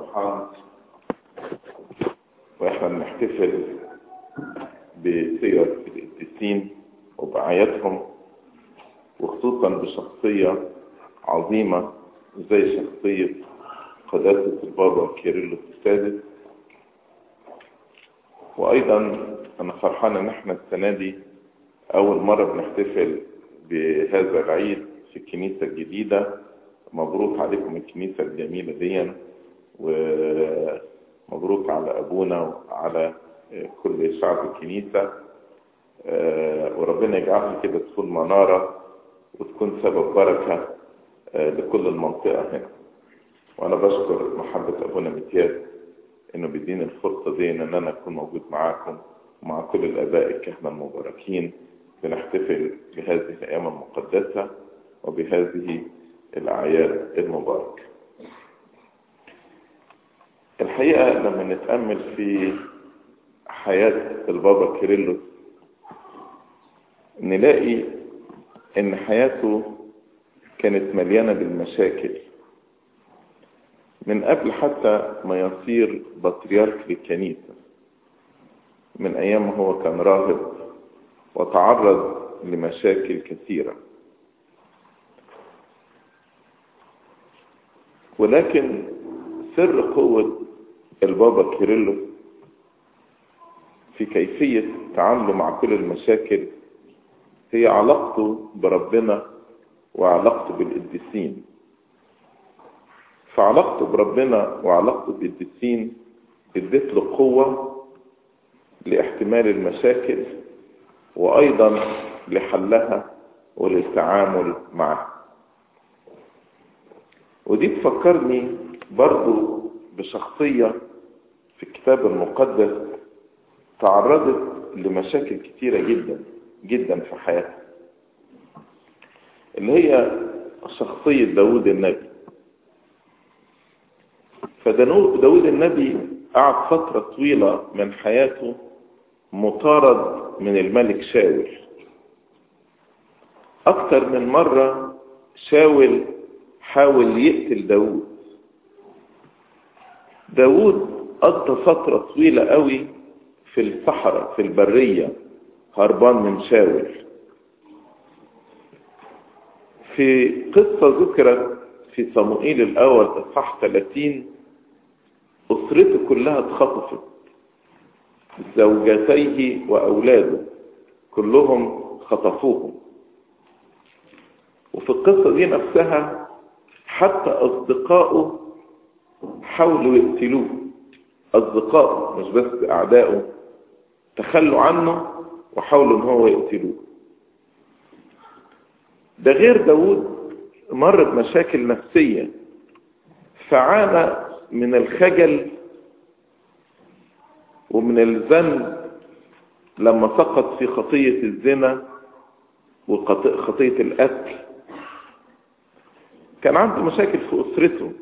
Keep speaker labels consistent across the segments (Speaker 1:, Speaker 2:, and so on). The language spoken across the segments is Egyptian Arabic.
Speaker 1: فرحان واحنا بنحتفل بسير القديسين وبأعيادهم وخصوصا بشخصية عظيمة زي شخصية قداسة البابا كيرلس السادس وأيضا أنا فرحان إن احنا السنة دي أول مرة بنحتفل بهذا العيد في الكنيسة الجديدة مبروك عليكم الكنيسة الجميلة دي ومبروك على أبونا وعلى كل شعب الكنيسة وربنا يجعلها كده تكون منارة وتكون سبب بركة لكل المنطقة هنا وأنا بشكر محبة أبونا متياس إنه بيديني الفرصة دي إن أنا أكون موجود معاكم ومع كل الآباء الكهنة المباركين بنحتفل بهذه الأيام المقدسة وبهذه الأعياد المباركة الحقيقة لما نتأمل في حياة البابا كيرلس نلاقي ان حياته كانت مليانة بالمشاكل من قبل حتى ما يصير بطريرك للكنيسة من ايام هو كان راهب وتعرض لمشاكل كثيرة ولكن سر قوة البابا كيرلس في كيفية تعامله مع كل المشاكل هي علاقته بربنا وعلاقته بالقديسين فعلاقته بربنا وعلاقته بالقديسين ادت له قوة لاحتمال المشاكل وأيضا لحلها وللتعامل معها ودي تفكرني برضو بشخصية في الكتاب المقدس تعرضت لمشاكل كتيرة جدا جدا في حياتها اللي هي شخصية داود النبي فداود النبي قعد فترة طويلة من حياته مطارد من الملك شاول أكتر من مرة شاول حاول يقتل داود داود قضى فترة طويلة قوي في الصحراء في البرية هربان من شاول في قصة ذكرت في صموئيل الأول إصحاح 30 أسرته كلها اتخطفت زوجتيه وأولاده كلهم خطفوهم وفي القصة دي نفسها حتى أصدقائه حاولوا يقتلوه أصدقائه مش بس أعدائه تخلوا عنه وحاولوا ان هو يقتلوه ده غير داود مر بمشاكل نفسية فعانى من الخجل ومن الذنب لما سقط في خطية الزنا وخطية القتل كان عنده مشاكل في أسرته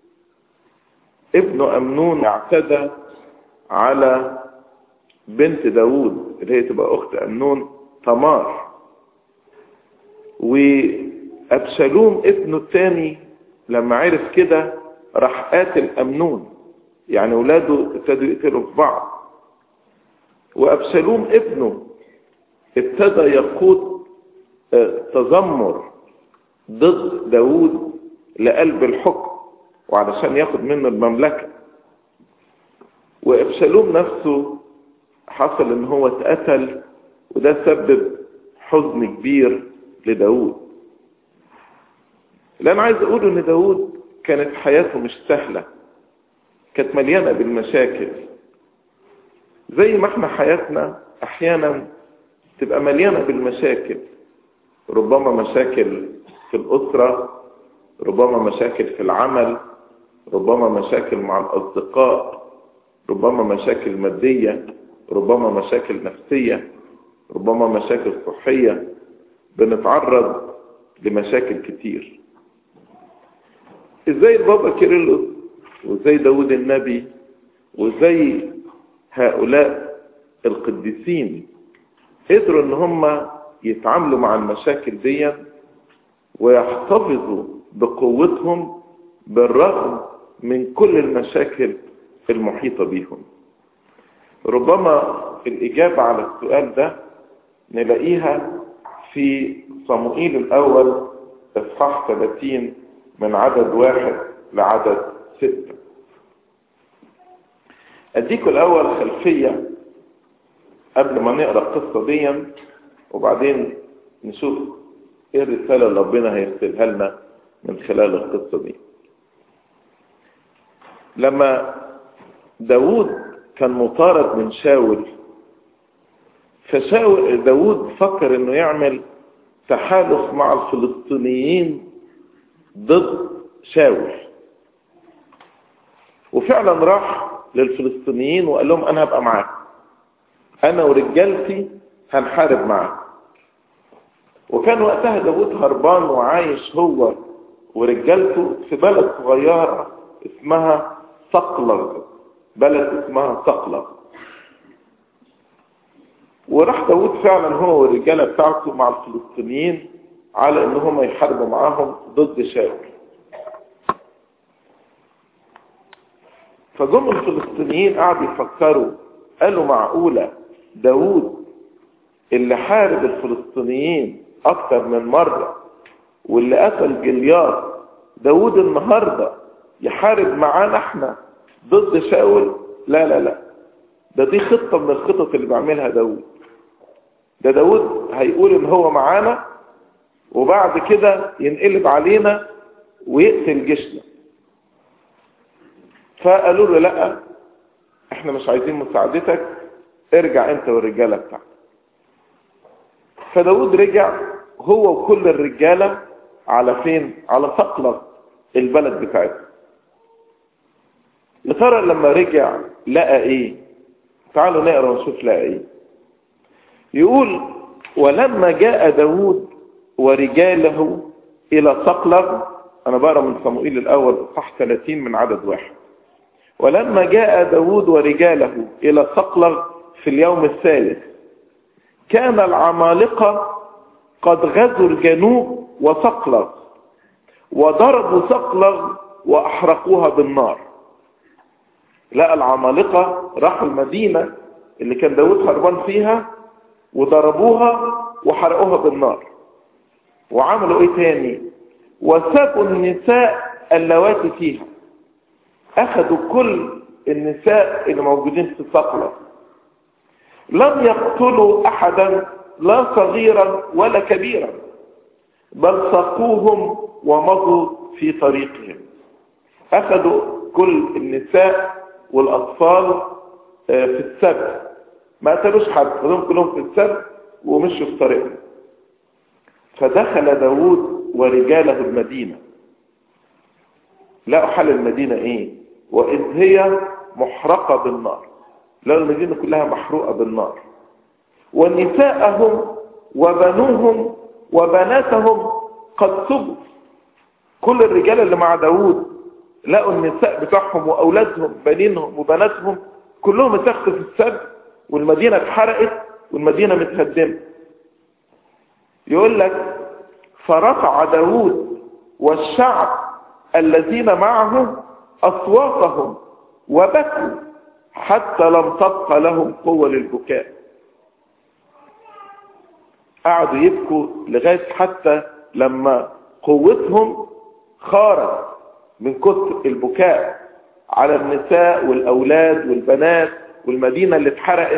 Speaker 1: ابنه أمنون اعتدى على بنت داود اللي هي تبقى أخت أمنون تمار وأبشالوم ابنه الثاني لما عرف كده راح قاتل أمنون يعني ولاده ابتدوا يقتلوا في بعض وأبشالوم ابنه ابتدى يقود تذمر ضد داود لقلب الحكم وعلشان ياخد منه المملكة وابشالوم نفسه حصل ان هو اتقتل وده سبب حزن كبير لداود اللي انا عايز اقوله ان داود كانت حياته مش سهلة كانت مليانة بالمشاكل زي ما احنا حياتنا احيانا تبقى مليانة بالمشاكل ربما مشاكل في الاسرة ربما مشاكل في العمل ربما مشاكل مع الاصدقاء ربما مشاكل مادية ربما مشاكل نفسية ربما مشاكل صحية بنتعرض لمشاكل كتير ازاي البابا كيرلس وزي داود النبي وزي هؤلاء القديسين قدروا ان هم يتعاملوا مع المشاكل دي ويحتفظوا بقوتهم بالرغم من كل المشاكل المحيطة بيهم ربما الإجابة على السؤال ده نلاقيها في صموئيل الأول إصحاح 30 من عدد واحد لعدد ستة أديكم الأول خلفية قبل ما نقرأ القصة دي وبعدين نشوف ايه الرسالة اللي ربنا هيرسلها لنا من خلال القصة دي لما داود كان مطارد من شاول فشاول داود فكر انه يعمل تحالف مع الفلسطينيين ضد شاول وفعلا راح للفلسطينيين وقال لهم انا هبقى معاكم انا ورجالتي هنحارب معاكم وكان وقتها داود هربان وعايش هو ورجالته في بلد صغيرة اسمها صقلغ بلد اسمها صقلغ وراح داود فعلا هو والرجالة بتاعته مع الفلسطينيين على ان هم يحاربوا معاهم ضد شاول فجم الفلسطينيين قعدوا يفكروا قالوا معقولة داود اللي حارب الفلسطينيين اكتر من مرة واللي قتل جليات داود النهاردة يحارب معانا احنا ضد شاول لا لا لا ده دي خطة من الخطط اللي بيعملها داود ده داود هيقول ان هو معانا وبعد كده ينقلب علينا ويقتل جيشنا فقالوا له لا احنا مش عايزين مساعدتك ارجع انت والرجالة بتاعتك فداود رجع هو وكل الرجالة على فين على ثقلة البلد بتاعته يا ترى لما رجع لقى ايه تعالوا نقرا ونشوف لقى ايه يقول ولما جاء داود ورجاله الى صقلغ انا بقرا من صموئيل الاول صح 30 من عدد واحد ولما جاء داود ورجاله الى صقلغ في اليوم الثالث كان العمالقة قد غزوا الجنوب وصقلغ وضربوا صقلغ واحرقوها بالنار لقى العمالقة راحوا المدينة اللي كان داود هربان فيها وضربوها وحرقوها بالنار وعملوا ايه تاني وسابوا النساء اللواتي فيها اخذوا كل النساء اللي موجودين في صقلة لم يقتلوا احدا لا صغيرا ولا كبيرا بل سقوهم ومضوا في طريقهم اخذوا كل النساء والاطفال في السبت ما قتلوش حد خدوهم كلهم في السبت ومشوا في طريقهم فدخل داود ورجاله المدينة لقوا حال المدينة ايه واذ هي محرقة بالنار لقوا المدينة كلها محروقة بالنار ونساءهم وبنوهم وبناتهم قد سبوا كل الرجال اللي مع داود لقوا النساء بتاعهم واولادهم بنينهم وبناتهم كلهم اتاخدوا في السبت والمدينة اتحرقت والمدينة متهدمة يقول لك فرفع داود والشعب الذين معه أصواتهم وبكوا حتى لم تبقى لهم قوة للبكاء قعدوا يبكوا لغاية حتى لما قوتهم خارت من كتر البكاء على النساء والأولاد والبنات والمدينة اللي اتحرقت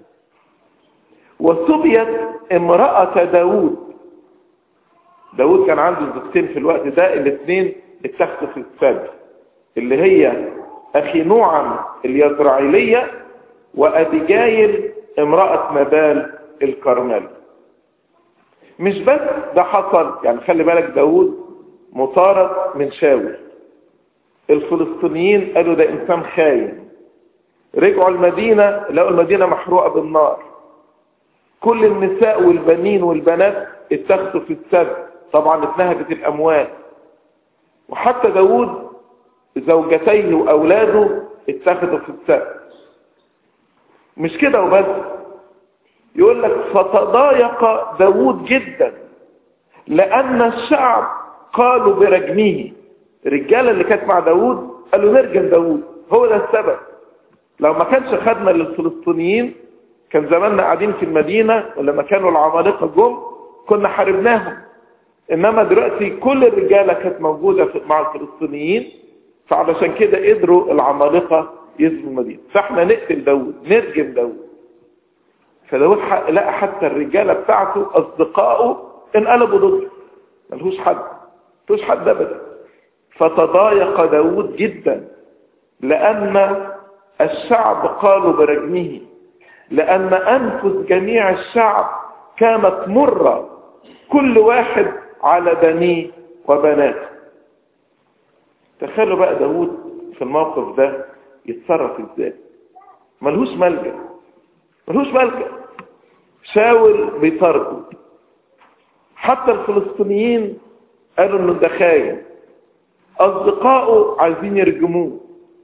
Speaker 1: وسبيت امرأة داود داود كان عنده زوجتين في الوقت ده الاثنين اتخذوا في السبت اللي هي اخي نوعا اليزرعيلية وابيجايل امرأة نبال الكرمل مش بس ده حصل يعني خلي بالك داود مطارد من شاول الفلسطينيين قالوا ده انسان خاين رجعوا المدينة لقوا المدينة محروقة بالنار كل النساء والبنين والبنات اتخذوا في السبت طبعا اتنهبت الاموال وحتى داود زوجتيه واولاده اتخذوا في السبت مش كده وبس يقول لك فتضايق داود جدا لان الشعب قالوا برجمه الرجاله اللي كانت مع داود قال له نرجع داوود هو ده السبب لو ما كانش خدنا للفلسطينيين كان زماننا قاعدين في المدينة ولما كانوا العمالقة جم كنا حاربناهم انما دلوقتي كل الرجالة كانت موجودة مع الفلسطينيين فعلشان كده قدروا العمالقة يسبوا المدينة فاحنا نقتل داود نرجم داود فداود لقى حتى الرجالة بتاعته أصدقائه انقلبوا ضده ملهوش حد ملهوش حد أبدا فتضايق داود جدا لأن الشعب قالوا برجمه لأن أنفس جميع الشعب كانت مرة كل واحد على بنيه وبناته تخيلوا بقى داود في الموقف ده يتصرف ازاي ملهوش ملجأ ملهوش ملجأ شاول بيطارده حتى الفلسطينيين قالوا انه ده خاين اصدقائه عايزين يرجموه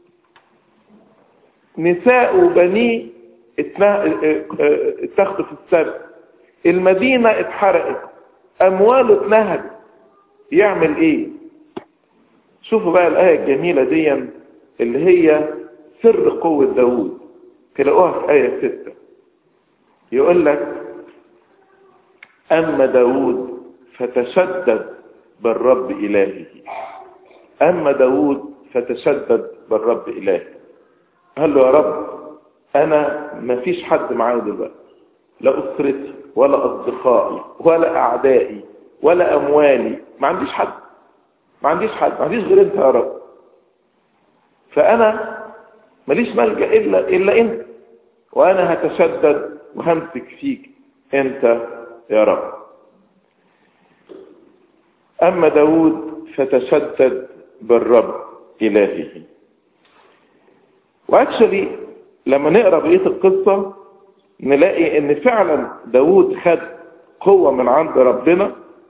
Speaker 1: نساء وبنيه اتاخدوا في السبت المدينة اتحرقت امواله اتنهبت يعمل ايه شوفوا بقى الآية الجميلة دي اللي هي سر قوة داود تلاقوها في آية ستة يقول لك أما داود فتشدد بالرب إلهه أما داود فتشدد بالرب إلهه قال له يا رب أنا ما فيش حد معايا دلوقتي لا أسرتي ولا أصدقائي ولا أعدائي ولا أموالي ما عنديش حد ما عنديش حد ما عنديش غير أنت يا رب فأنا ماليش ملجأ إلا, إلا أنت وأنا هتشدد وهمسك فيك أنت يا رب أما داود فتشدد بالرب إلهه وأكشلي لما نقرأ بقية القصة نلاقي ان فعلا داود خد قوة من عند ربنا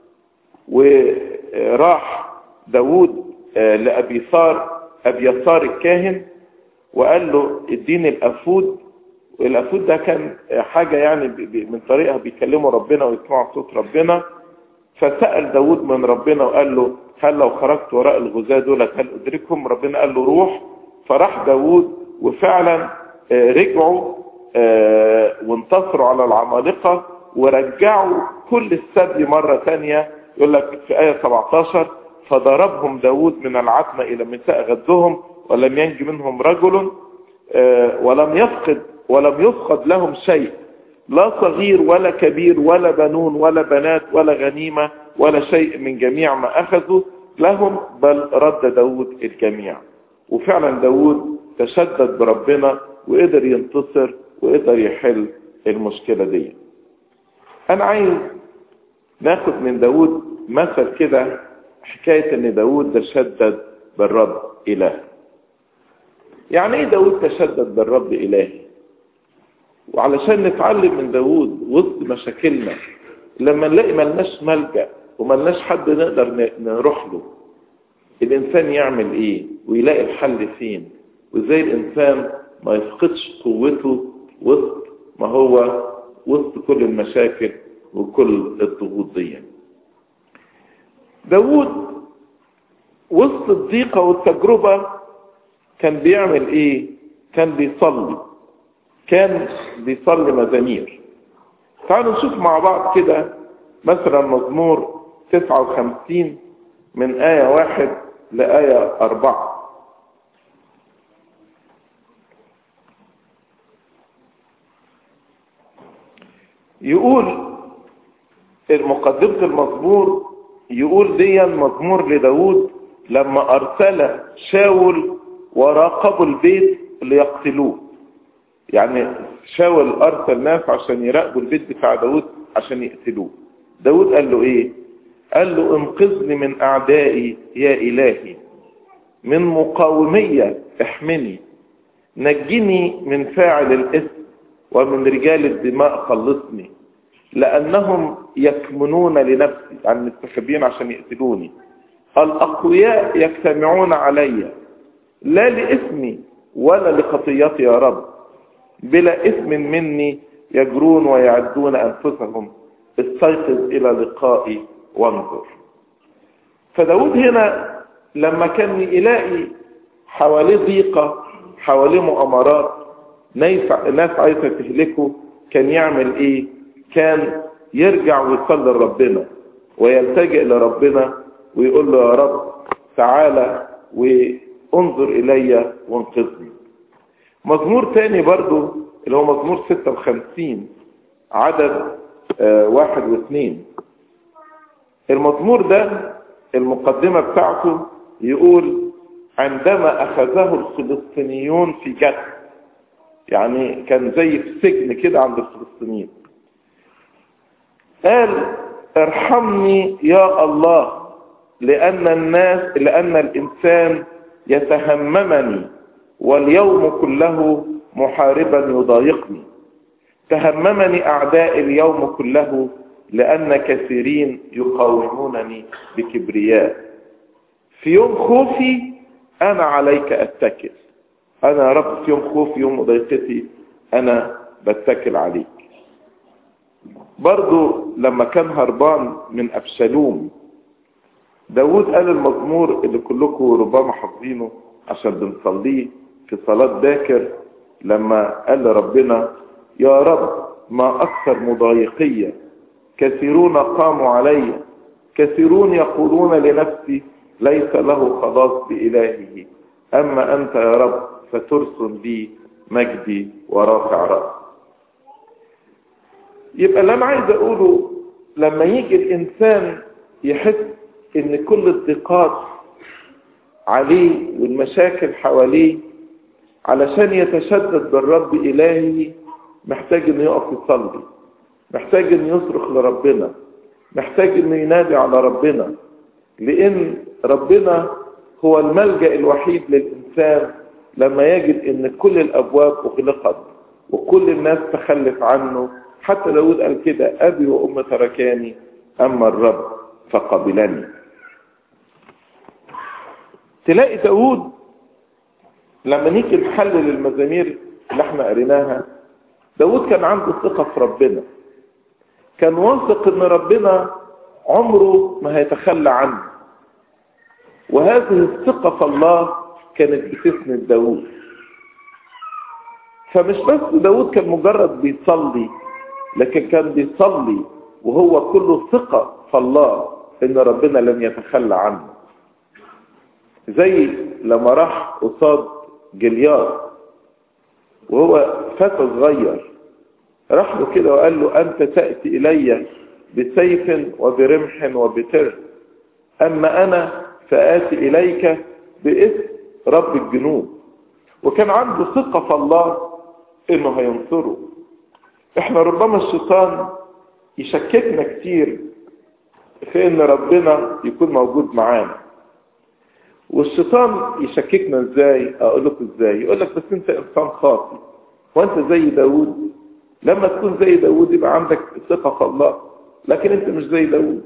Speaker 1: وراح داود لأبيثار أبيثار الكاهن وقال له اديني الأفود والأفود ده كان حاجة يعني من طريقها بيكلموا ربنا ويسمعوا صوت ربنا فسأل داود من ربنا وقال له هل لو خرجت وراء الغزاة دولت هل أدركهم ربنا قال له روح فراح داود وفعلا رجعوا وانتصروا على العمالقة ورجعوا كل السبي مرة ثانية يقول لك في آية 17 فضربهم داود من العتمة إلى مساء غزهم ولم ينج منهم رجل ولم يفقد ولم يفقد لهم شيء لا صغير ولا كبير ولا بنون ولا بنات ولا غنيمة ولا شيء من جميع ما أخذوا لهم بل رد داود الجميع وفعلا داود تشدد بربنا وقدر ينتصر وقدر يحل المشكلة دي انا عايز ناخد من داود مثل كده حكاية ان داود تشدد بالرب اله يعني ايه داود تشدد بالرب اله وعلشان نتعلم من داود وسط مشاكلنا لما نلاقي ملناش ملجأ وملناش حد نقدر نروح له الانسان يعمل ايه ويلاقي الحل فين وازاي الانسان ما يفقدش قوته وسط ما هو وسط كل المشاكل وكل الضغوط دي داود وسط الضيقة والتجربة كان بيعمل ايه كان بيصلي كان بيصلي مزامير تعالوا نشوف مع بعض كده مثلا مزمور 59 من آية واحد لآية أربعة يقول مقدمة المزمور يقول دي مزمور لداود لما أرسل شاول وراقبوا البيت ليقتلوه يعني شاول أرسل ناس عشان يراقبوا البيت بتاع داود عشان يقتلوه داود قال له ايه قال له انقذني من أعدائي يا إلهي من مقاومية احمني نجني من فاعل الإثم ومن رجال الدماء خلصني لأنهم يكمنون لنفسي يعني مستخبين عشان يقتلوني الأقوياء يجتمعون علي لا لإثمي ولا لخطيتي يا رب بلا إثم مني يجرون ويعدون أنفسهم استيقظ إلى لقائي وانظر فداود هنا لما كان يلاقي حواليه ضيقة حواليه مؤامرات ناس عايزة تهلكه كان يعمل ايه كان يرجع ويصلي لربنا ويلتجئ لربنا ويقول له يا رب تعالى وانظر الي وانقذني مزمور تاني برضو اللي هو مزمور 56 عدد آه واحد واثنين المزمور ده المقدمة بتاعته يقول عندما أخذه الفلسطينيون في جد يعني كان زي في سجن كده عند الفلسطينيين قال ارحمني يا الله لأن الناس لأن الإنسان يتهممني واليوم كله محاربا يضايقني تهممني أعداء اليوم كله لأن كثيرين يقاومونني بكبرياء في يوم خوفي أنا عليك أتكل أنا يا رب في يوم خوفي يوم مضايقتي أنا بتكل عليك برضو لما كان هربان من أبشالوم داود قال المزمور اللي كلكم ربما حافظينه عشان بنصليه في صلاة ذاكر لما قال لربنا يا رب ما أكثر مضايقية كثيرون قاموا علي كثيرون يقولون لنفسي ليس له خلاص بإلهه أما أنت يا رب فترسل لي مجدي ورافع رأس يبقى اللي أنا عايز أقوله لما يجي الإنسان يحس إن كل الضيقات عليه والمشاكل حواليه علشان يتشدد بالرب إلهه محتاج إنه يقف يصلي محتاج إنه يصرخ لربنا محتاج إنه ينادي على ربنا لأن ربنا هو الملجأ الوحيد للإنسان لما يجد إن كل الأبواب أغلقت وكل الناس تخلف عنه حتى داود قال كده أبي وأم تركاني أما الرب فقبلني تلاقي داود لما نيجي نحلل المزامير اللي احنا قريناها داود كان عنده ثقة في ربنا كان واثق ان ربنا عمره ما هيتخلى عنه وهذه الثقة في الله كانت بتسند داود فمش بس داود كان مجرد بيصلي لكن كان بيصلي وهو كله ثقة في الله ان ربنا لن يتخلى عنه زي لما راح قصاد جليار وهو فتى صغير راح له كده وقال له أنت تأتي إلي بسيف وبرمح وبتر أما أنا فآتي إليك باسم رب الجنود وكان عنده ثقة في الله إنه هينصره إحنا ربما الشيطان يشككنا كتير في إن ربنا يكون موجود معانا والشيطان يشككنا ازاي اقول لكم ازاي يقول لك بس انت انسان خاطي وانت زي داود لما تكون زي داود يبقى عندك ثقة في الله لكن انت مش زي داود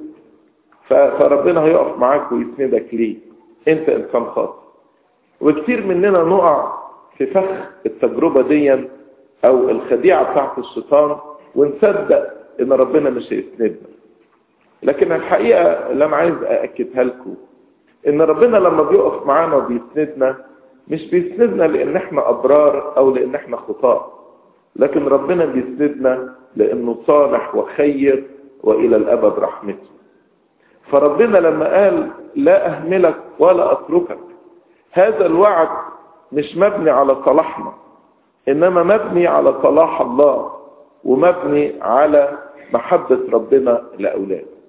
Speaker 1: فربنا هيقف معاك ويسندك ليه انت انسان خاطي وكتير مننا نقع في فخ التجربة دي او الخديعة بتاعت الشيطان ونصدق ان ربنا مش هيسندنا لكن الحقيقة اللي انا عايز ااكدها لكم ان ربنا لما بيقف معانا وبيسندنا مش بيسندنا لان احنا ابرار او لان احنا خطاة لكن ربنا بيسندنا لانه صالح وخير والى الابد رحمته فربنا لما قال لا اهملك ولا اتركك هذا الوعد مش مبني على صلاحنا انما مبني على صلاح الله ومبني على محبة ربنا لاولاده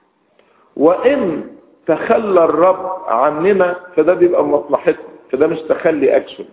Speaker 1: وان تخلى الرب عننا فده بيبقى مصلحتنا فده مش تخلي اكشن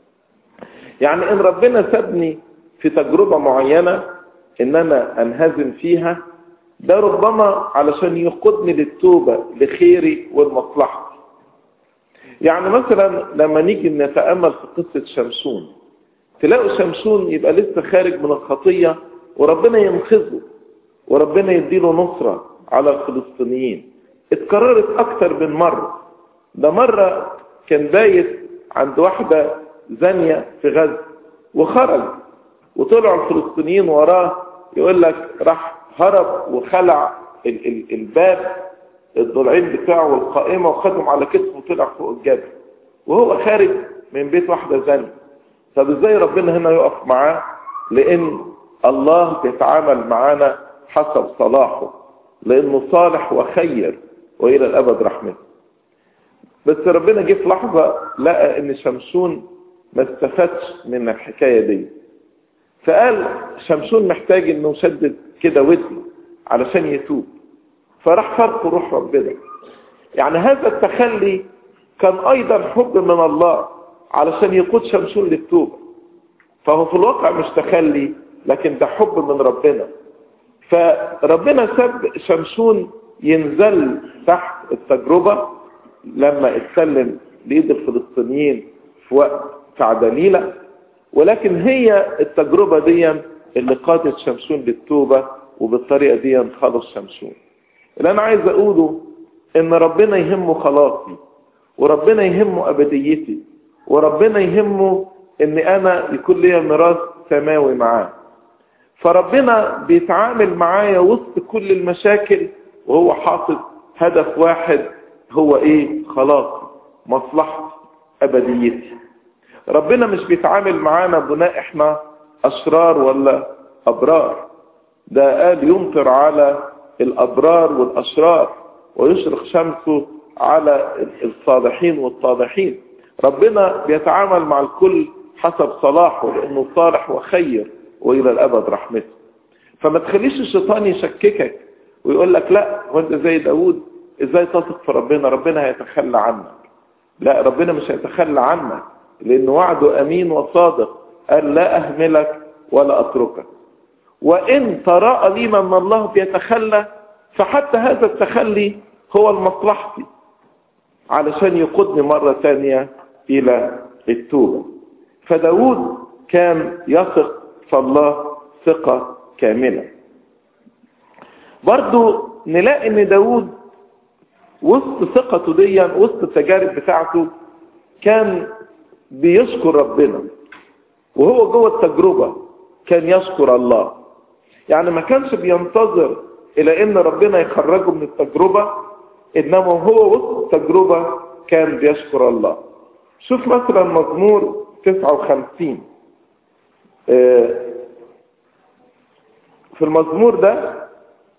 Speaker 1: يعني ان ربنا سابني في تجربة معينة ان انا انهزم فيها ده ربما علشان يقودني للتوبة لخيري والمصلحة يعني مثلا لما نيجي نتأمل في قصة شمشون تلاقوا شمشون يبقى لسه خارج من الخطية وربنا ينقذه وربنا يديله نصرة على الفلسطينيين اتكررت اكتر من مرة ده مرة كان بايت عند واحدة زانية في غزة وخرج وطلعوا الفلسطينيين وراه يقول لك راح هرب وخلع ال ال الباب الضلعين بتاعه والقائمة وخدهم على كتفه وطلع فوق الجبل وهو خارج من بيت واحدة زانية طب ازاي ربنا هنا يقف معاه لان الله بيتعامل معانا حسب صلاحه لانه صالح وخير والى الابد رحمته بس ربنا جه في لحظة لقى ان شمشون ما استفادش من الحكاية دي فقال شمشون محتاج انه شدد كده ودنه علشان يتوب فراح فرق روح ربنا يعني هذا التخلي كان ايضا حب من الله علشان يقود شمشون للتوبة فهو في الواقع مش تخلي لكن ده حب من ربنا فربنا ساب شمشون ينزل تحت التجربة لما اتسلم لإيد الفلسطينيين في وقت تعدليلة ولكن هي التجربة دي اللي قادت شمشون للتوبة وبالطريقة دي خلص شمشون اللي أنا عايز أقوله إن ربنا يهمه خلاصي وربنا يهمه أبديتي وربنا يهمه إن أنا يكون لي ميراث سماوي معاه فربنا بيتعامل معايا وسط كل المشاكل وهو حاطط هدف واحد هو ايه خلاص مصلحة ابديتي ربنا مش بيتعامل معانا بناء احنا اشرار ولا ابرار ده قال يمطر على الابرار والاشرار ويشرق شمسه على الصالحين والطالحين ربنا بيتعامل مع الكل حسب صلاحه لانه صالح وخير والى الابد رحمته فما تخليش الشيطان يشككك ويقول لك لا وانت زي داود ازاي تثق في ربنا ربنا هيتخلى عنك لا ربنا مش هيتخلى عنك لان وعده امين وصادق قال لا اهملك ولا اتركك وان تراءى لي من الله بيتخلى فحتى هذا التخلي هو لمصلحتي علشان يقودني مرة ثانية الى التوبة فداود كان يثق في الله ثقة كاملة برضو نلاقي ان داود وسط ثقته دي وسط التجارب بتاعته كان بيشكر ربنا وهو جوه التجربة كان يشكر الله يعني ما كانش بينتظر الى ان ربنا يخرجه من التجربة انما هو وسط التجربة كان بيشكر الله شوف مثلا مزمور 59 في المزمور ده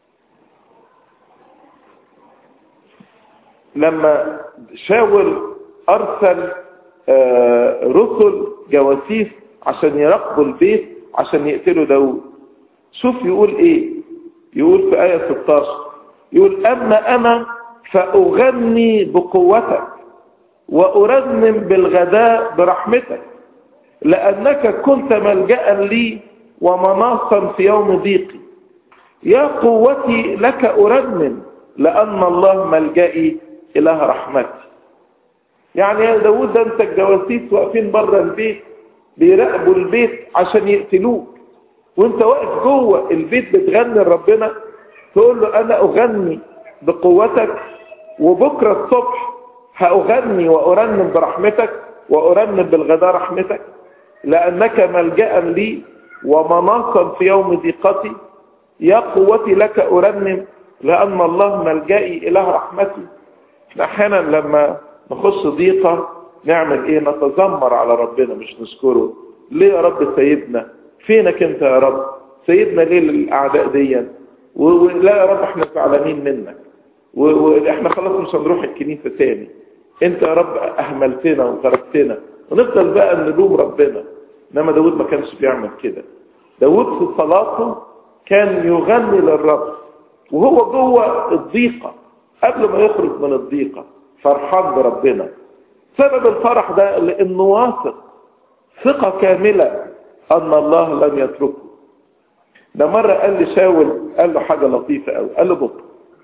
Speaker 1: لما شاول ارسل رسل جواسيس عشان يراقبوا البيت عشان يقتلوا داود شوف يقول ايه يقول في آية 16 يقول أما أنا فأغني بقوتك وأرنم بالغداء برحمتك لأنك كنت ملجأ لي ومناصا في يوم ضيقي يا قوتي لك أرنم لأن الله ملجئي إله رحمتي يعني يا داود ده انت الجواسيس واقفين بره البيت بيراقبوا البيت عشان يقتلوك وانت واقف جوه البيت بتغني لربنا تقول له انا اغني بقوتك وبكره الصبح هاغني وارنم برحمتك وارنم بالغداء رحمتك لانك ملجا لي ومناصا في يوم ضيقتي يا قوتي لك ارنم لان الله ملجئي اله رحمتي احنا احيانا لما نخش ضيقه نعمل ايه نتذمر على ربنا مش نشكره ليه يا رب سيدنا فينك انت يا رب سيدنا ليه الاعداء ديا ولا يا رب احنا زعلانين منك واحنا خلاص مش هنروح الكنيسة تاني انت يا رب اهملتنا وتركتنا ونفضل بقى نلوم ربنا انما داود ما كانش بيعمل كده داود في صلاته كان يغني للرب وهو جوه الضيقة قبل ما يخرج من الضيقة فرحان بربنا سبب الفرح ده لانه واثق ثقة كاملة ان الله لم يتركه ده مرة قال لي شاول قال له حاجة لطيفة قوي قال له بكرة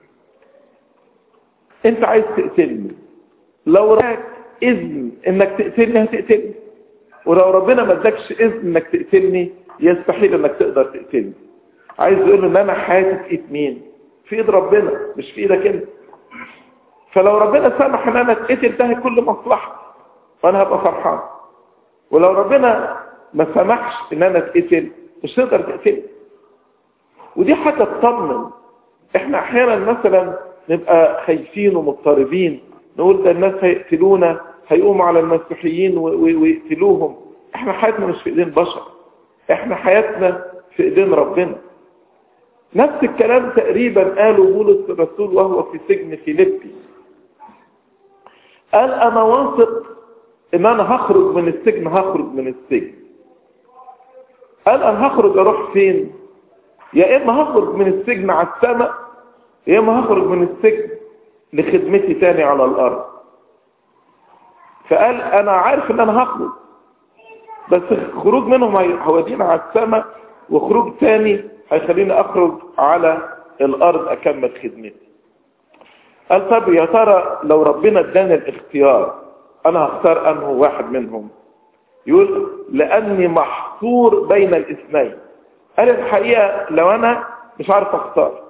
Speaker 1: انت عايز تقتلني لو راك اذن انك تقتلني هتقتلني ولو ربنا ما ادكش اذن انك تقتلني يستحيل انك تقدر تقتلني عايز يقول له ان انا حياتي في ايد مين في ايد ربنا مش في ايدك انت فلو ربنا سمح ان انا اتقتل ده كل مصلحتي وانا هبقى فرحان ولو ربنا ما سمحش ان انا اتقتل مش تقدر تقتلني ودي حاجة تطمن احنا احيانا مثلا نبقى خايفين ومضطربين نقول ده الناس هيقتلونا هيقوموا على المسيحيين ويقتلوهم احنا حياتنا مش في ايدين بشر احنا حياتنا في ايدين ربنا نفس الكلام تقريبا قاله بولس الرسول وهو في سجن فيليبي قال انا واثق ان انا هخرج من السجن هخرج من السجن قال انا هخرج اروح فين يا اما هخرج من السجن على السماء يا اما هخرج من السجن لخدمتي تاني على الارض فقال انا عارف ان انا هخرج بس خروج منهم هيودينا على السماء وخروج تاني هيخليني اخرج على الارض اكمل خدمتي قال طب يا ترى لو ربنا اداني الاختيار انا هختار انه واحد منهم يقول لاني محصور بين الاثنين قال الحقيقة لو انا مش عارف اختار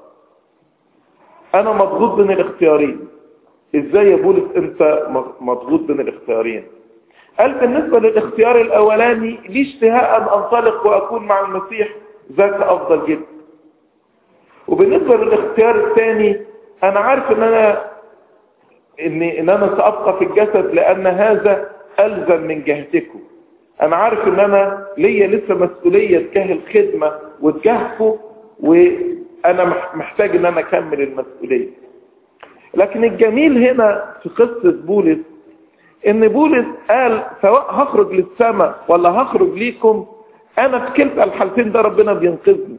Speaker 1: انا مضغوط بين الاختيارين ازاي يا بولس انت مضغوط بين الاختيارين قال بالنسبة للاختيار الاولاني لي اشتهاء ان انطلق واكون مع المسيح ذاك افضل جدا وبالنسبة للاختيار الثاني انا عارف ان انا ان, إن انا سابقى في الجسد لان هذا الزم من جهتكم انا عارف ان انا ليا لسه مسؤولية تجاه الخدمة وتجاهكم وانا محتاج ان انا اكمل المسؤولية لكن الجميل هنا في قصة بولس ان بولس قال سواء هخرج للسماء ولا هخرج ليكم انا في كلتا الحالتين ده ربنا بينقذني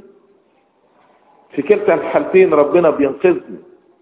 Speaker 1: في كلتا الحالتين ربنا بينقذني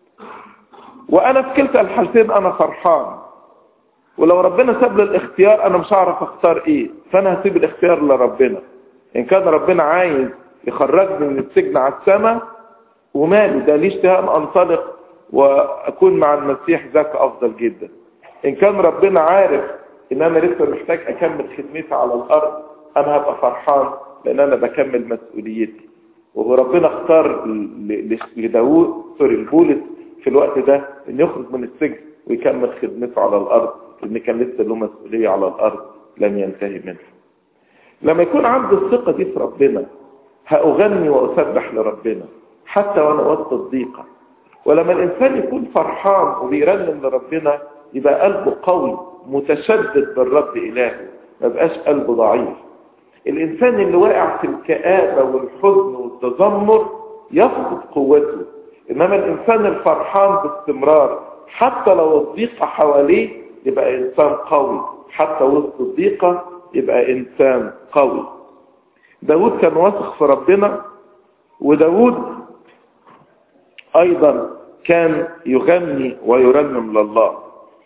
Speaker 1: وانا في كلتا الحالتين انا فرحان ولو ربنا ساب لي الاختيار انا مش هعرف اختار ايه فانا هسيب الاختيار لربنا ان كان ربنا عايز يخرجني من السجن على السماء ومالي ده ليه اشتهاء ان انطلق واكون مع المسيح ذاك افضل جدا ان كان ربنا عارف ان انا لسه محتاج اكمل خدمتي على الارض انا هبقى فرحان لان انا بكمل مسؤوليتي وهو ربنا اختار لداوود سوري لبولس في الوقت ده ان يخرج من السجن ويكمل خدمته على الارض لان كان لسه له مسؤوليه على الارض لم ينتهي منها لما يكون عندي الثقه دي في ربنا هاغني واسبح لربنا حتى وانا وسط الضيقه ولما الانسان يكون فرحان وبيرنم لربنا يبقى قلبه قوي متشدد بالرب الهه ما بقاش قلبه ضعيف الانسان اللي واقع في الكآبة والحزن والتذمر يفقد قوته انما الانسان الفرحان باستمرار حتى لو الضيقة حواليه يبقى انسان قوي حتى وسط الضيقة يبقى انسان قوي داود كان واثق في ربنا وداود ايضا كان يغني ويرنم لله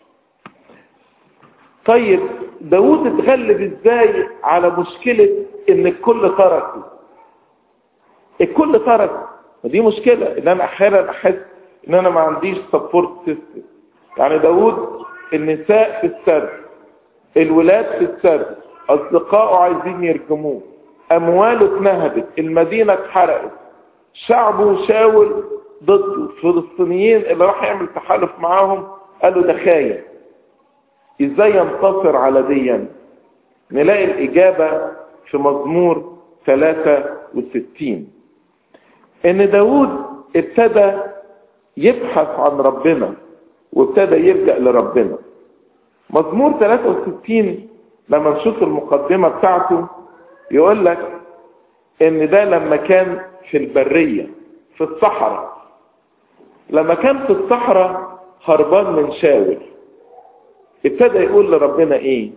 Speaker 1: طيب داود اتغلب ازاي على مشكلة ان الكل تركه الكل ترك ودي مشكلة ان انا احيانا احس ان انا ما عنديش سبورت سيستم يعني داود النساء في السرد الولاد في السرد اصدقائه عايزين يرجموه امواله اتنهبت المدينة اتحرقت شعبه شاول ضده الفلسطينيين اللي راح يعمل تحالف معاهم قالوا ده خاين ازاي ينتصر على ديا نلاقي الاجابة في مزمور 63 ان داود ابتدى يبحث عن ربنا وابتدى يلجأ لربنا مزمور 63 لما نشوف المقدمة بتاعته يقول لك ان ده لما كان في البرية في الصحراء لما كان في الصحراء هربان من شاول ابتدى يقول لربنا ايه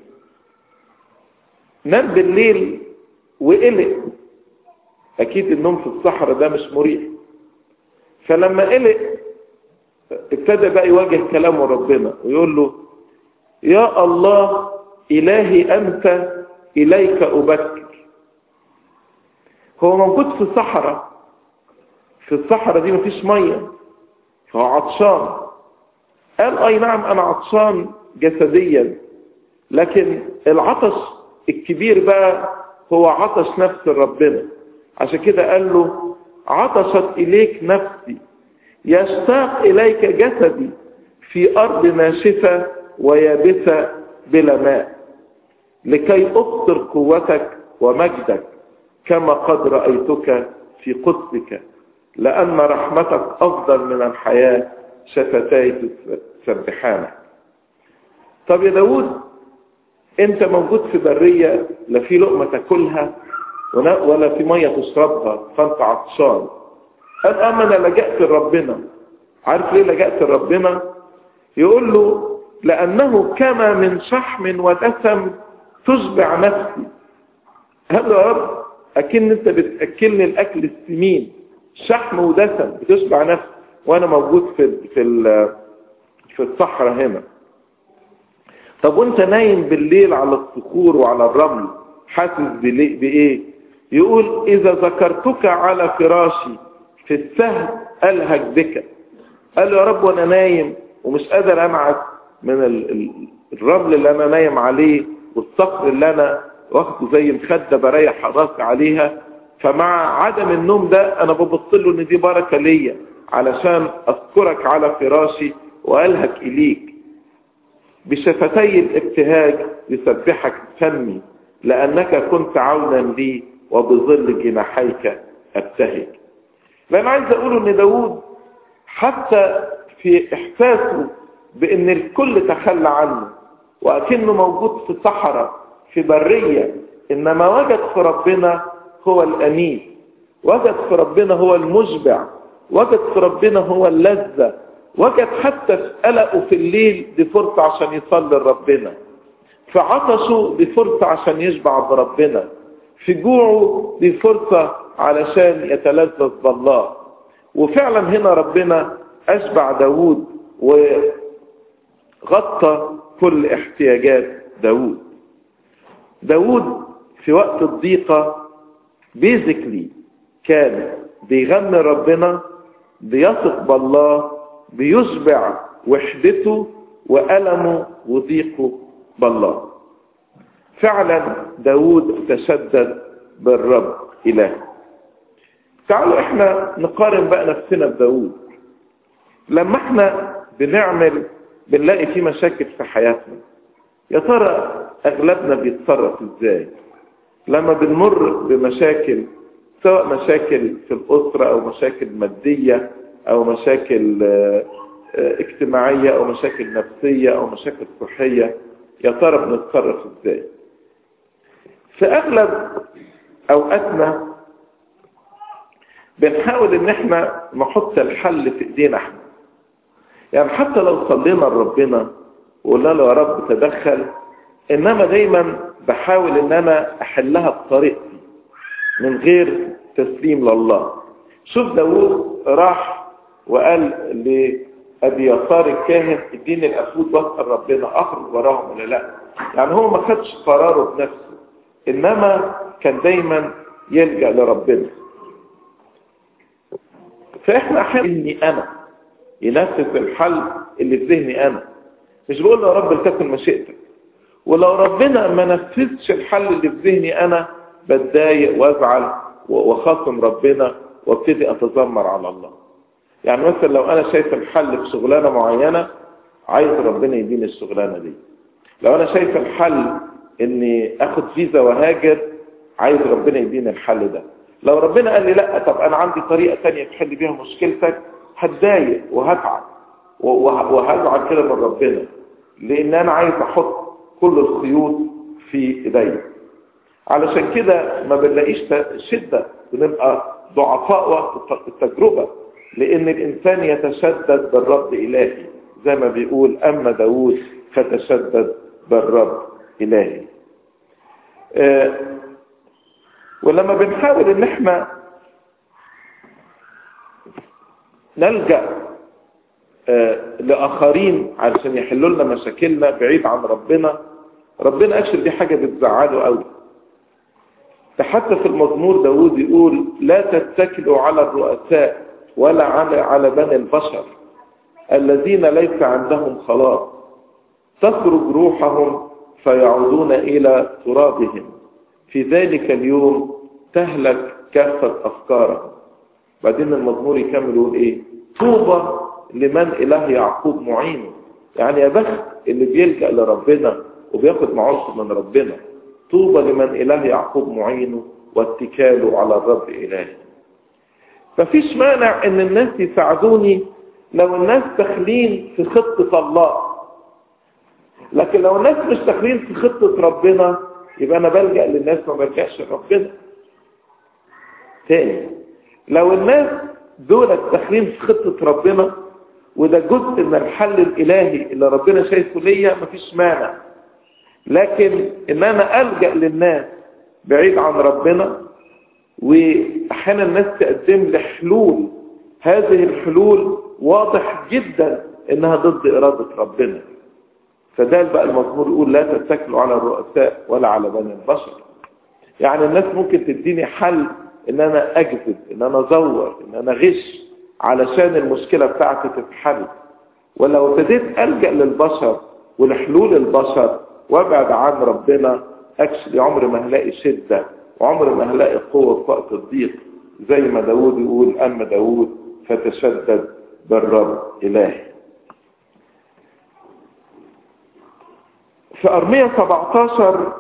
Speaker 1: نام بالليل وقلق اكيد النوم في الصحراء ده مش مريح فلما قلق ابتدى بقى يواجه كلامه ربنا ويقول له يا الله الهي انت اليك ابكر هو موجود في الصحراء في الصحراء دي مفيش ميه هو عطشان قال اي نعم انا عطشان جسديا لكن العطش الكبير بقى هو عطش نفس ربنا عشان كده قال له عطشت إليك نفسي يشتاق إليك جسدي في أرض ناشفة ويابسة بلا ماء لكي أبصر قوتك ومجدك كما قد رأيتك في قدسك لأن رحمتك أفضل من الحياة شفتاي تسبحانك طب يا داود انت موجود في برية لا في لقمة تاكلها ولا في مية تشربها فانت عطشان قال اما انا لجأت لربنا عارف ليه لجأت لربنا يقول له لانه كما من شحم ودسم تشبع نفسي قال له يا رب اكن انت بتاكلني الاكل السمين شحم ودسم بتشبع نفسي وانا موجود في في في الصحراء هنا طب وانت نايم بالليل على الصخور وعلى الرمل حاسس بايه يقول اذا ذكرتك على فراشي في السهل الهج بك قال له يا رب وانا نايم ومش قادر انعس من الرمل اللي انا نايم عليه والصخر اللي انا واخده زي مخده بريح راسي عليها فمع عدم النوم ده انا ببص له ان دي بركه ليا علشان اذكرك على فراشي والهك اليك بشفتي الابتهاج يسبحك فمي لانك كنت عونا لي وبظل جناحيك ابتهج فانا عايز اقول ان داود حتى في احساسه بان الكل تخلى عنه واكنه موجود في صحراء في برية انما وجد في ربنا هو الامين وجد في ربنا هو المشبع وجد في ربنا هو اللذة وجد حتى في قلقه في الليل دي فرصة عشان يصلي لربنا في عطشه دي فرصة عشان يشبع بربنا في جوعه دي فرصة علشان يتلذذ بالله وفعلا هنا ربنا أشبع داود وغطى كل احتياجات داود داود في وقت الضيقة بيزيكلي كان بيغني ربنا بيثق بالله بيشبع وحدته وألمه وضيقه بالله فعلا داود تشدد بالرب إله تعالوا احنا نقارن بقى نفسنا بداود لما احنا بنعمل بنلاقي في مشاكل في حياتنا يا ترى اغلبنا بيتصرف ازاي لما بنمر بمشاكل سواء مشاكل في الاسره او مشاكل ماديه او مشاكل اجتماعيه او مشاكل نفسيه او مشاكل صحيه يا ترى بنتصرف ازاي في اغلب اوقاتنا بنحاول ان احنا نحط الحل في ايدينا احنا يعني حتى لو صلينا لربنا وقلنا له يا رب تدخل انما دايما بحاول ان انا احلها بطريقتي من غير تسليم لله شوف داوود راح وقال لابي يسار الكاهن اديني الافود واسال ربنا اخرج وراهم ولا لا يعني هو ما خدش قراره بنفسه انما كان دايما يلجا لربنا فاحنا احيانا اني انا ينفذ الحل اللي في ذهني انا مش بقول له يا رب لتكن مشيئتك ولو ربنا ما نفذش الحل اللي في ذهني انا بتضايق وازعل واخاصم ربنا وابتدي اتذمر على الله يعني مثلا لو انا شايف الحل في شغلانه معينه عايز ربنا يديني الشغلانه دي لو انا شايف الحل اني اخد فيزا وهاجر عايز ربنا يديني الحل ده لو ربنا قال لي لا طب انا عندي طريقه ثانيه تحل بيها مشكلتك هتضايق وهتعب وهزعل كده من ربنا لان انا عايز احط كل الخيوط في ايديا علشان كده ما بنلاقيش شده بنبقى ضعفاء وقت التجربه لان الانسان يتشدد بالرب الهي زي ما بيقول اما داوود فتشدد بالرب الهي آه ولما بنحاول ان احنا نلجأ آه لآخرين علشان يحلوا لنا مشاكلنا بعيد عن ربنا ربنا أكشر دي حاجة بتزعله قوي ده حتى في المزمور داود يقول لا تتكلوا على الرؤساء ولا على على بني البشر الذين ليس عندهم خلاص تخرج روحهم فيعودون إلى ترابهم في ذلك اليوم تهلك كافة أفكارهم بعدين المزمور يكمل يقول إيه طوبى لمن إله يعقوب معينه يعني يا بخت اللي بيلجأ لربنا وبياخد معونته من ربنا طوبى لمن إله يعقوب معينه واتكاله على الرب إلهي مفيش مانع ان الناس يساعدوني لو الناس داخلين في خطة الله لكن لكن لو الناس مش داخلين في خطة ربنا يبقى انا بلجأ للناس ما بلجأش لربنا تاني لو الناس دول داخلين في خطة ربنا وده جزء من الحل الالهي اللي ربنا شايفه ليا مفيش مانع لكن ان انا الجأ للناس بعيد عن ربنا واحيانا الناس تقدم لي حلول هذه الحلول واضح جدا انها ضد ارادة ربنا فده بقى المزمور يقول لا تتكلوا على الرؤساء ولا على بني البشر يعني الناس ممكن تديني حل ان انا اكذب ان انا ازور ان انا غش علشان المشكلة بتاعتي تتحل ولو ابتديت الجأ للبشر ولحلول البشر وابعد عن ربنا اكشلي عمر ما هلاقي شدة وعمر ما هلاقي قوة في وقت الضيق زي ما داود يقول اما داود فتشدد بالرب الهي في أرمية 17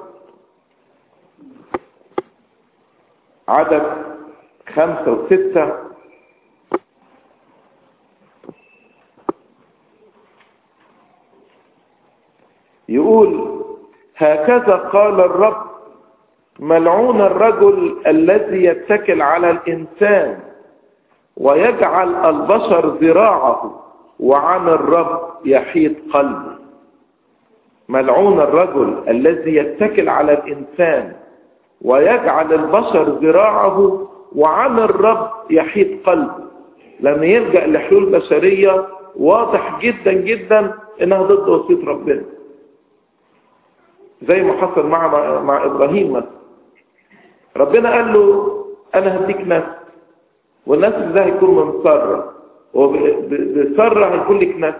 Speaker 1: عدد خمسة وستة يقول هكذا قال الرب ملعون الرجل الذي يتكل على الإنسان ويجعل البشر ذراعه وعن الرب يحيط قلبه ملعون الرجل الذي يتكل على الإنسان ويجعل البشر ذراعه وعن الرب يحيط قلبه لما يلجأ لحلول بشرية واضح جدا جدا انها ضد وصية ربنا زي ما حصل مع مع ابراهيم مثلا ربنا قال له انا هديك ناس والناس ده هيكون من سره وبسره هيكون لك ناس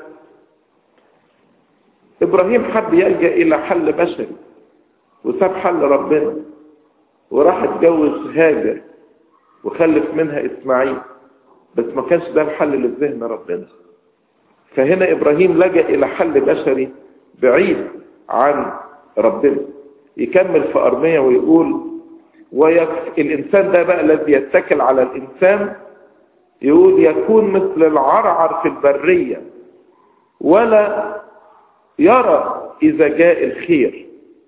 Speaker 1: ابراهيم حب يلجا الى حل بشري وساب حل ربنا وراح اتجوز هاجر وخلف منها اسماعيل بس ما كانش ده الحل اللي في ذهن ربنا فهنا ابراهيم لجا الى حل بشري بعيد عن ربنا يكمل في ارميه ويقول ويكفي الانسان ده بقى الذي يتكل على الانسان يقول يكون مثل العرعر في البريه ولا يرى إذا جاء الخير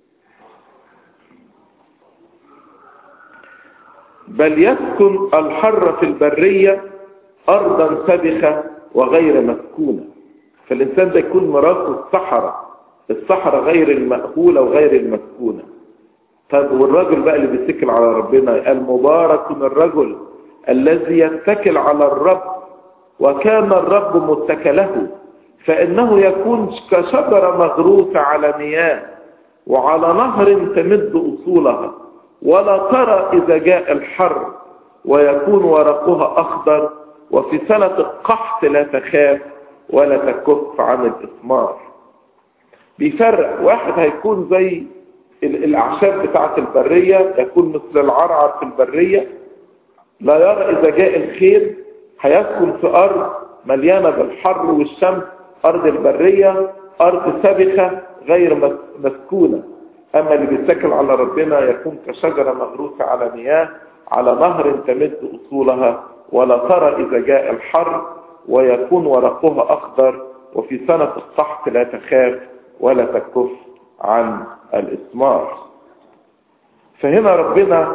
Speaker 1: بل يسكن الحر في البرية أرضا سبخة وغير مسكونة فالإنسان ده يكون مراسه الصحراء الصحراء غير المأهولة وغير المسكونة طب والرجل بقى اللي بيتكل على ربنا قال مبارك الرجل الذي يتكل على الرب وكان الرب متكله فإنه يكون كشجرة مغروسة على مياه وعلى نهر تمد أصولها ولا ترى إذا جاء الحر ويكون ورقها أخضر وفي سنة القحط لا تخاف ولا تكف عن الإثمار بيفرق واحد هيكون زي الأعشاب بتاعة البرية يكون مثل العرعر في البرية لا يرى إذا جاء الخير هيسكن في أرض مليانة بالحر والشمس أرض البرية أرض سبخة غير مسكونة أما اللي بيتكل على ربنا يكون كشجرة مغروسة على مياه على نهر تمد أصولها ولا ترى إذا جاء الحر ويكون ورقها أخضر وفي سنة الصحت لا تخاف ولا تكف عن الإثمار فهنا ربنا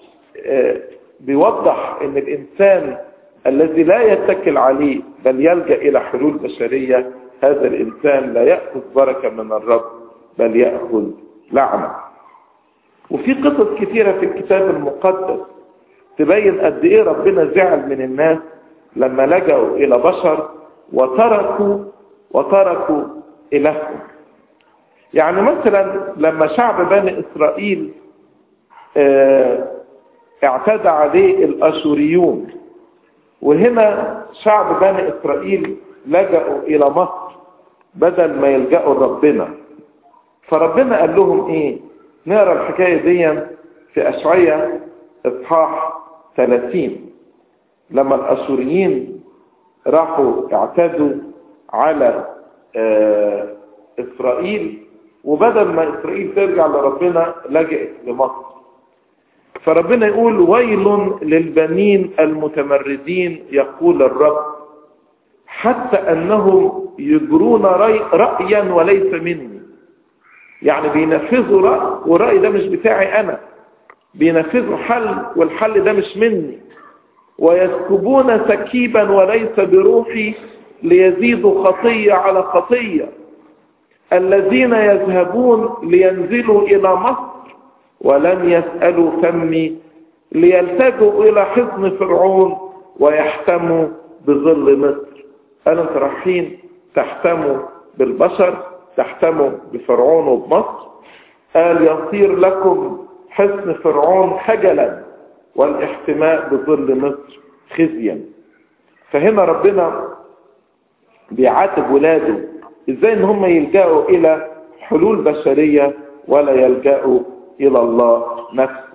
Speaker 1: بيوضح ان الإنسان الذي لا يتكل عليه بل يلجأ إلى حلول بشرية هذا الإنسان لا يأخذ بركة من الرب بل يأخذ لعنة وفي قصص كثيرة في الكتاب المقدس تبين قد إيه ربنا زعل من الناس لما لجأوا إلى بشر وتركوا وتركوا إلههم يعني مثلا لما شعب بني إسرائيل اه اعتدى عليه الأشوريون وهنا شعب بني إسرائيل لجأوا إلى مصر بدل ما يلجأوا لربنا فربنا قال لهم إيه نقرا الحكاية دي في أشعية إصحاح 30 لما الأشوريين راحوا اعتدوا على آه إسرائيل وبدل ما إسرائيل ترجع لربنا لجأت لمصر فربنا يقول ويل للبنين المتمردين يقول الرب حتى أنهم يجرون رأيا وليس مني يعني بينفذوا رأي والرأي ده مش بتاعي أنا بينفذوا حل والحل ده مش مني ويسكبون سكيبا وليس بروحي ليزيدوا خطية على خطية الذين يذهبون لينزلوا إلى مصر ولم يسألوا فمي ليلتجوا إلى حصن فرعون ويحتموا بظل مصر قالوا انتوا رايحين تحتموا بالبشر تحتموا بفرعون وبمصر قال يصير لكم حصن فرعون خجلا والاحتماء بظل مصر خزيا فهنا ربنا بيعاتب ولاده ازاي ان هم يلجأوا الى حلول بشرية ولا يلجأوا الى الله نفسه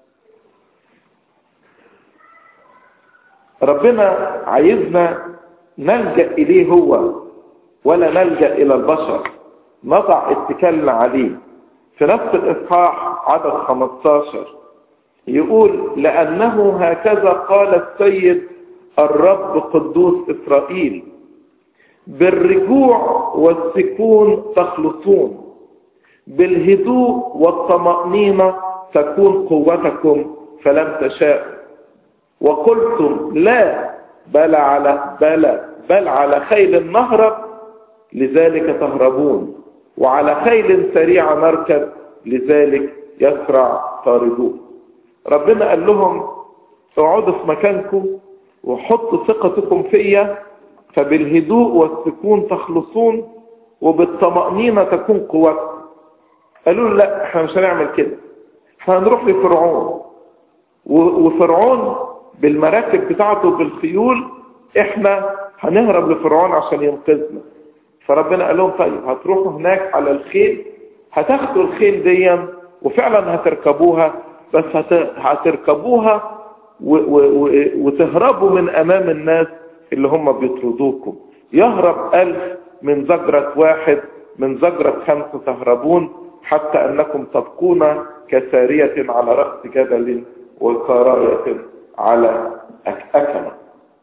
Speaker 1: ربنا عايزنا نلجأ اليه هو ولا نلجأ الى البشر نضع اتكالنا عليه في نفس الاصحاح عدد 15 يقول لأنه هكذا قال السيد الرب قدوس إسرائيل بالرجوع والسكون تخلصون بالهدوء والطمأنينة تكون قوتكم فلم تشاءوا وقلتم لا بل على بل بل على خيل نهرب لذلك تهربون وعلى خيل سريعة نركب لذلك يسرع طاردون ربنا قال لهم اقعدوا في مكانكم وحطوا ثقتكم فيا فبالهدوء والسكون تخلصون وبالطمأنينة تكون قوتكم قالوا له لا احنا مش هنعمل كده احنا هنروح لفرعون وفرعون بالمراكب بتاعته بالخيول احنا هنهرب لفرعون عشان ينقذنا فربنا قال لهم طيب هتروحوا هناك على الخيل هتاخدوا الخيل دي وفعلا هتركبوها بس هتركبوها وتهربوا من امام الناس اللي هم بيطردوكم يهرب ألف من زجرة واحد من زجرة خمسة تهربون حتى أنكم تبقون كسارية على رأس جبل وكراية على أكمة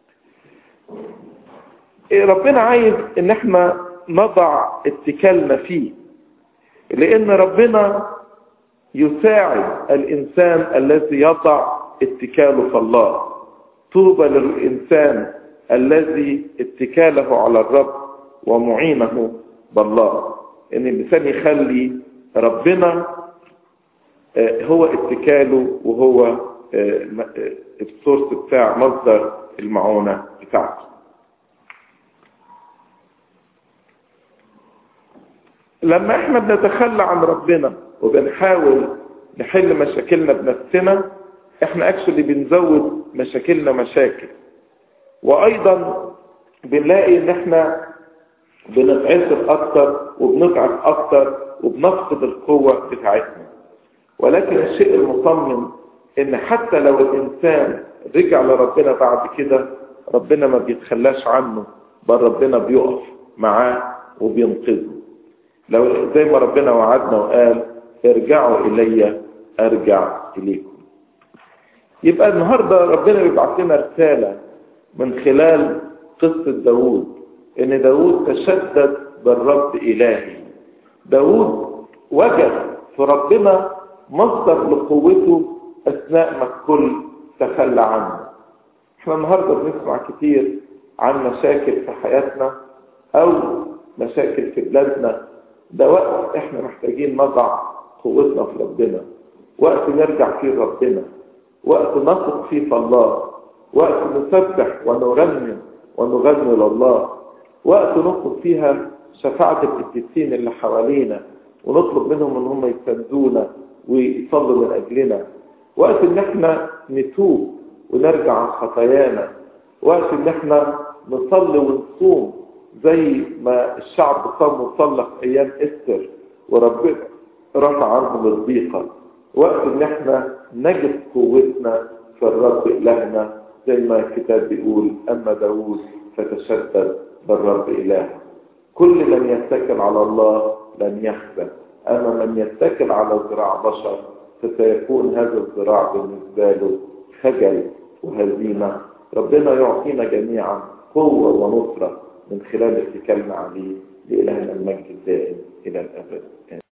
Speaker 1: ربنا عايز ان احنا نضع اتكالنا فيه لان ربنا يساعد الانسان الذي يضع اتكاله في الله طوبى للانسان الذي اتكاله على الرب ومعينه بالله ان الانسان يخلي ربنا هو اتكاله وهو السورس بتاع مصدر المعونة بتاعته لما احنا بنتخلى عن ربنا وبنحاول نحل مشاكلنا بنفسنا احنا اكشولي بنزود مشاكلنا مشاكل وايضا بنلاقي ان احنا بنتعسر اكتر وبنضعف اكتر وبنفقد القوة بتاعتنا ولكن الشيء المصمم ان حتى لو الانسان رجع لربنا بعد كده ربنا ما بيتخلاش عنه بل ربنا بيقف معاه وبينقذه لو زي ما ربنا وعدنا وقال ارجعوا الي ارجع اليكم يبقى النهاردة ربنا بيبعت لنا رسالة من خلال قصة داود ان داود تشدد بالرب الهي داود وجد في ربنا مصدر لقوته اثناء ما الكل تخلى عنه احنا النهاردة بنسمع كتير عن مشاكل في حياتنا او مشاكل في بلادنا ده وقت احنا محتاجين نضع قوتنا في ربنا وقت نرجع فيه لربنا وقت نثق فيه في الله وقت نسبح ونرنم ونغني لله وقت نطلب فيها شفاعة القديسين اللي حوالينا ونطلب منهم ان هم يساندونا ويصلوا من اجلنا وقت ان احنا نتوب ونرجع عن خطايانا وقت ان احنا نصلي ونصوم زي ما الشعب صام وصلى في ايام استر وربنا رفع عنهم الضيقة وقت ان احنا نجد قوتنا في الرب الهنا زي ما الكتاب بيقول اما داوود فتشدد بالرب الهه كل من يتكل على الله لن يخزى اما من يتكل على ذراع بشر فسيكون هذا الذراع بالنسبه له خجل وهزيمه ربنا يعطينا جميعا قوه ونصره من خلال اتكالنا عليه لإلهنا المجد الدائم إلى الأبد